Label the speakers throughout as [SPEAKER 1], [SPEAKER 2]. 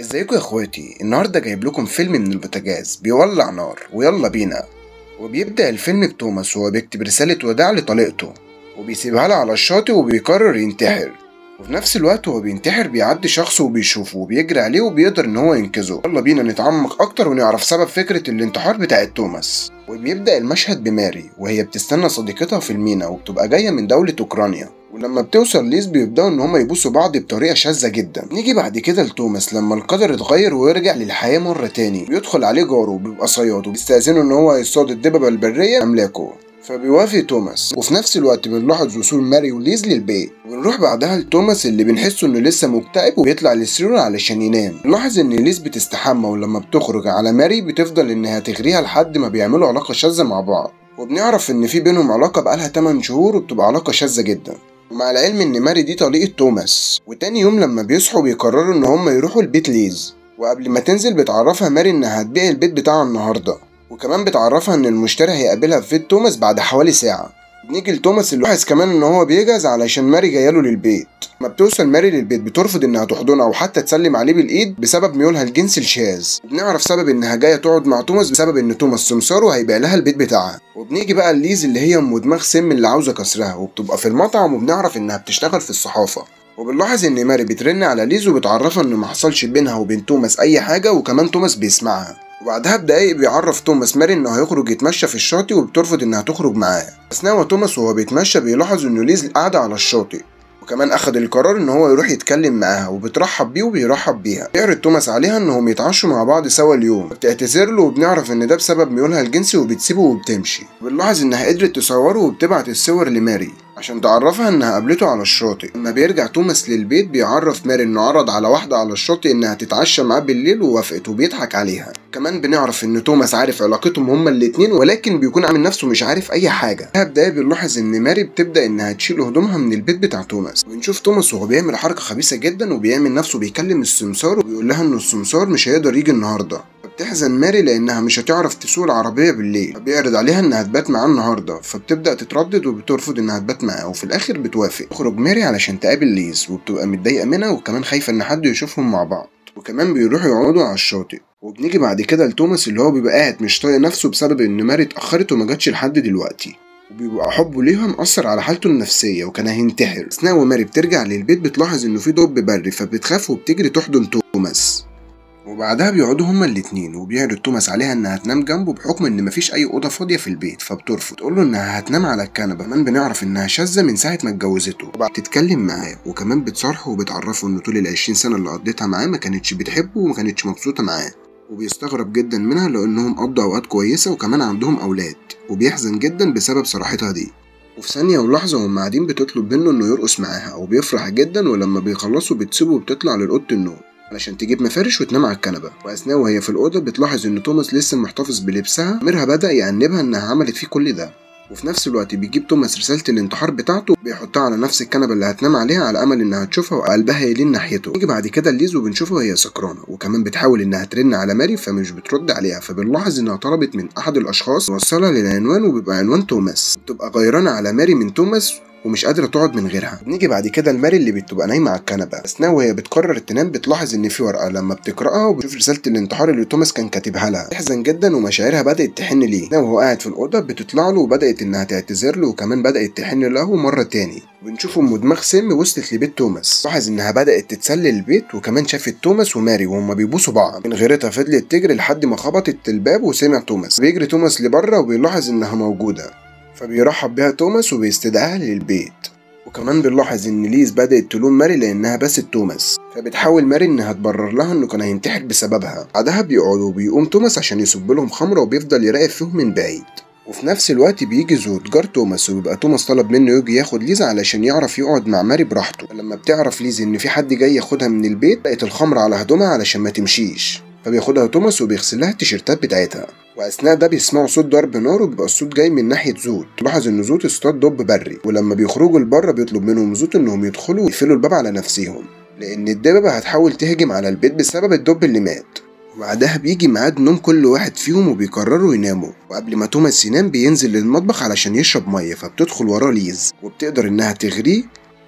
[SPEAKER 1] ازيكم يا اخواتي النهارده جايب لكم فيلم من البوتاجاز بيولع نار ويلا بينا وبيبدأ الفيلم بتوماس وهو بيكتب رسالة وداع لطليقته وبيسيبها لها على الشاطئ وبيقرر ينتحر وفي نفس الوقت وهو بينتحر بيعدي شخص وبيشوفه وبيجري عليه وبيقدر ان هو ينقذه يلا بينا نتعمق اكتر ونعرف سبب فكرة الانتحار بتاعت توماس وبيبدأ المشهد بماري وهي بتستنى صديقتها في المينا وبتبقى جاية من دولة اوكرانيا ولما بتوصل ليز بيبدأوا إن هما يبوسوا بعض بطريقة شاذة جدا نيجي بعد كده لتوماس لما القدر اتغير ويرجع للحياة مرة تاني بيدخل عليه جاره وبيبقى صياد وبيستأذنه إن هو يصطاد الدببة البرية أملاكه فبيوافق توماس وفي نفس الوقت بنلاحظ وصول ماري وليز للبيت ونروح بعدها لتوماس اللي بنحسه انه لسه مكتئب وبيطلع للسرير علشان ينام نلاحظ ان ليز بتستحمى ولما بتخرج على ماري بتفضل انها تغريها لحد ما بيعملوا علاقة شاذة مع بعض وبنعرف ان في بينهم علاقة بقالها 8 شهور وبتبقى علاقة شاذة جدا ومع العلم ان ماري دي طليقة توماس وتاني يوم لما بيصحوا بيقرروا ان هم يروحوا البيت ليز وقبل ما تنزل بتعرفها ماري انها هتبيع البيت بتاعها النهارده وكمان بتعرفها ان المشتري هيقابلها في بيت توماس بعد حوالي ساعة بنيجي لتوماس اللي لاحظ كمان ان هو بيجهز علشان ماري جايله للبيت لما بتوصل ماري للبيت بترفض انها تحضنه او حتى تسلم عليه بالايد بسبب ميولها الجنسي الشاذ وبنعرف سبب انها جايه تقعد مع توماس بسبب ان توماس سمسار وهيبيع لها البيت بتاعها وبنيجي بقى لليز اللي هي ام دماغ سم اللي عاوزه كسرها وبتبقى في المطعم وبنعرف انها بتشتغل في الصحافه وبنلاحظ ان ماري بترن على ليز وبتعرفها ان محصلش بينها وبين توماس اي حاجه وكمان توماس بيسمعها وبعدها بدقايق بيعرف توماس ماري انه هيخرج يتمشى في الشاطئ وبترفض انها تخرج معاه اثناء ما توماس وهو بيتمشى بيلاحظ انه ليز قاعده على الشاطئ وكمان اخد القرار ان هو يروح يتكلم معاها وبترحب بيه وبيرحب بيها بيعرض توماس عليها انهم يتعشوا مع بعض سوا اليوم بتعتذر له وبنعرف ان ده بسبب ميولها الجنسي وبتسيبه وبتمشي بنلاحظ انها قدرت تصوره وبتبعت الصور لماري عشان تعرفها انها قابلته على الشاطئ لما بيرجع توماس للبيت بيعرف ماري انه عرض على واحده على الشاطئ انها تتعشى معاه بالليل ووافقت وبيضحك عليها كمان بنعرف ان توماس عارف علاقتهم هما الاتنين ولكن بيكون عامل نفسه مش عارف اي حاجه في بدايه بنلاحظ ان ماري بتبدا انها تشيل هدومها من البيت بتاع توماس ونشوف توماس وهو بيعمل حركه خبيثه جدا وبيعمل نفسه بيكلم السمسار وبيقول لها انه السمسار مش هيقدر يجي النهارده بتحزن ماري لانها مش هتعرف تسوق العربيه بالليل فبيعرض عليها انها تبات معاه النهارده فبتبدا تتردد وبترفض انها تبات معاه وفي الاخر بتوافق تخرج ماري علشان تقابل ليز وبتبقى متضايقه منها وكمان خايفه ان حد يشوفهم مع بعض وكمان بيروحوا يقعدوا على الشاطئ وبنيجي بعد كده لتوماس اللي هو بيبقى قاعد مش طايق نفسه بسبب ان ماري اتاخرت وما جاتش لحد دلوقتي وبيبقى حبه ليها مأثر على حالته النفسية وكان هينتحر أثناء وماري بترجع للبيت بتلاحظ إنه في دب بري فبتخاف وبتجري تحضن توماس وبعدها بيقعدوا هما الاتنين وبيعرض توماس عليها انها تنام جنبه بحكم ان مفيش اي اوضه فاضيه في البيت فبترفض تقول له انها هتنام على الكنبه كمان بنعرف انها شاذه من ساعه ما اتجوزته وبعد تتكلم معاه وكمان بتصارحه وبتعرفه ان طول العشرين سنه اللي قضيتها معاه ما كانتش بتحبه وما كانتش مبسوطه معاه وبيستغرب جدا منها لانهم قضوا اوقات كويسه وكمان عندهم اولاد وبيحزن جدا بسبب صراحتها دي وفي ثانية ولحظة وهم قاعدين بتطلب منه إنه يرقص معاها وبيفرح جدا ولما بيخلصوا بتسيبه وبتطلع لأوضة النوم علشان تجيب مفارش وتنام على الكنبة وأثناء وهي في الأوضة بتلاحظ إن توماس لسه محتفظ بلبسها ميرها بدأ يأنبها إنها عملت فيه كل ده وفي نفس الوقت بيجيب توماس رسالة الانتحار بتاعته بيحطها على نفس الكنبة اللي هتنام عليها على أمل إنها تشوفها وقلبها يلين ناحيته نيجي بعد كده ليز وبنشوفها وهي سكرانة وكمان بتحاول إنها ترن على ماري فمش بترد عليها فبنلاحظ إنها طلبت من أحد الأشخاص يوصلها للعنوان وبيبقى عنوان توماس بتبقى غيرانة على ماري من توماس ومش قادره تقعد من غيرها بنيجي بعد كده لماري اللي بتبقى نايمه على الكنبه اثناء وهي بتقرر تنام بتلاحظ ان في ورقه لما بتقراها وبتشوف رساله الانتحار اللي توماس كان كاتبها لها تحزن جدا ومشاعرها بدات تحن ليه اثناء وهو قاعد في الاوضه بتطلع له وبدات انها تعتذر له وكمان بدات تحن له مره تاني بنشوف ام دماغ سم وصلت لبيت توماس لاحظ انها بدات تتسلل البيت وكمان شافت توماس وماري وهما بيبوسوا بعض من غيرتها فضلت تجري لحد ما خبطت الباب وسمع توماس بيجري توماس لبره وبيلاحظ انها موجوده فبيرحب بيها توماس وبيستدعاها للبيت وكمان بنلاحظ ان ليز بدأت تلوم ماري لانها باست توماس فبتحاول ماري انها تبرر لها انه كان هينتحر بسببها بعدها بيقعدوا وبيقوم توماس عشان يصب لهم خمره وبيفضل يراقب فيهم من بعيد وفي نفس الوقت بيجي زود جار توماس وبيبقى توماس طلب منه يجي ياخد ليز علشان يعرف يقعد مع ماري براحته فلما بتعرف ليز ان في حد جاي ياخدها من البيت بقت الخمر على هدومها علشان ما تمشيش فبياخدها توماس وبيغسل لها التيشيرتات بتاعتها واثناء ده بيسمعوا صوت ضرب نار وبيبقى الصوت جاي من ناحيه زوت لاحظ ان زوت اصطاد دب بري ولما بيخرجوا لبره بيطلب منهم زوت انهم يدخلوا ويقفلوا الباب على نفسهم لان الدببه هتحاول تهجم على البيت بسبب الدب اللي مات وبعدها بيجي ميعاد نوم كل واحد فيهم وبيقرروا يناموا وقبل ما توماس ينام بينزل للمطبخ علشان يشرب ميه فبتدخل وراه ليز وبتقدر انها تغريه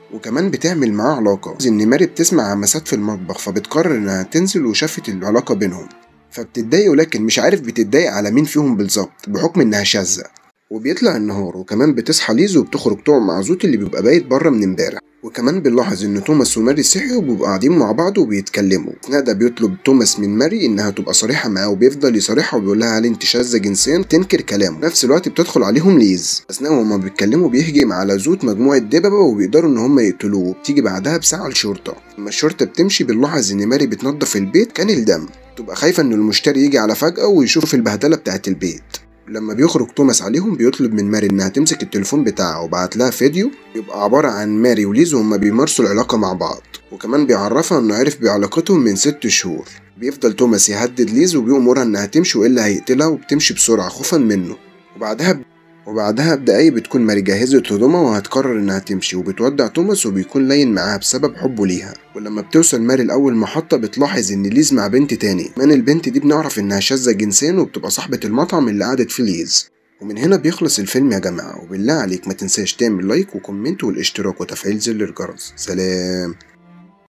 [SPEAKER 1] وكمان بتعمل معاه علاقة إن ماري بتسمع همسات في المطبخ فبتقرر إنها تنزل وشافت العلاقة بينهم فبتتضايق ولكن مش عارف بتتضايق على مين فيهم بالظبط بحكم إنها شاذة وبيطلع النهار وكمان بتصحى ليز وبتخرج تقعد مع زوت اللي بيبقى بايت بره من امبارح وكمان بنلاحظ ان توماس وماري صحيوا وبيبقوا قاعدين مع بعض وبيتكلموا اثناء ده بيطلب توماس من ماري انها تبقى صريحه معاه وبيفضل يصارحها وبيقول لها هل انت شاذه جنسيا تنكر كلامه في نفس الوقت بتدخل عليهم ليز اثناء هما بيتكلموا بيهجم على زوت مجموعه دببه وبيقدروا ان هم يقتلوه وبتيجي بعدها بساعه الشرطه لما الشرطه بتمشي بنلاحظ ان ماري بتنظف البيت كان الدم تبقى خايفه ان المشتري يجي على فجاه ويشوف البهدله بتاعت البيت لما بيخرج توماس عليهم بيطلب من ماري انها تمسك التليفون بتاعه وبعت لها فيديو يبقى عبارة عن ماري وليز وهما بيمارسوا العلاقة مع بعض وكمان بيعرفها انه عرف بعلاقتهم من ست شهور بيفضل توماس يهدد ليز وبيأمرها انها تمشي والا هيقتلها وبتمشي بسرعة خوفا منه وبعدها وبعدها بدقايق بتكون ماري جهزت هدومها وهتقرر انها تمشي وبتودع توماس وبيكون لين معاها بسبب حبه ليها ولما بتوصل ماري لأول محطة بتلاحظ ان ليز مع بنت تاني من البنت دي بنعرف انها شاذة جنسيا وبتبقى صاحبة المطعم اللي قعدت فيه ليز ومن هنا بيخلص الفيلم يا جماعة وبالله عليك ما تنساش تعمل لايك وكومنت والاشتراك وتفعيل زر الجرس سلام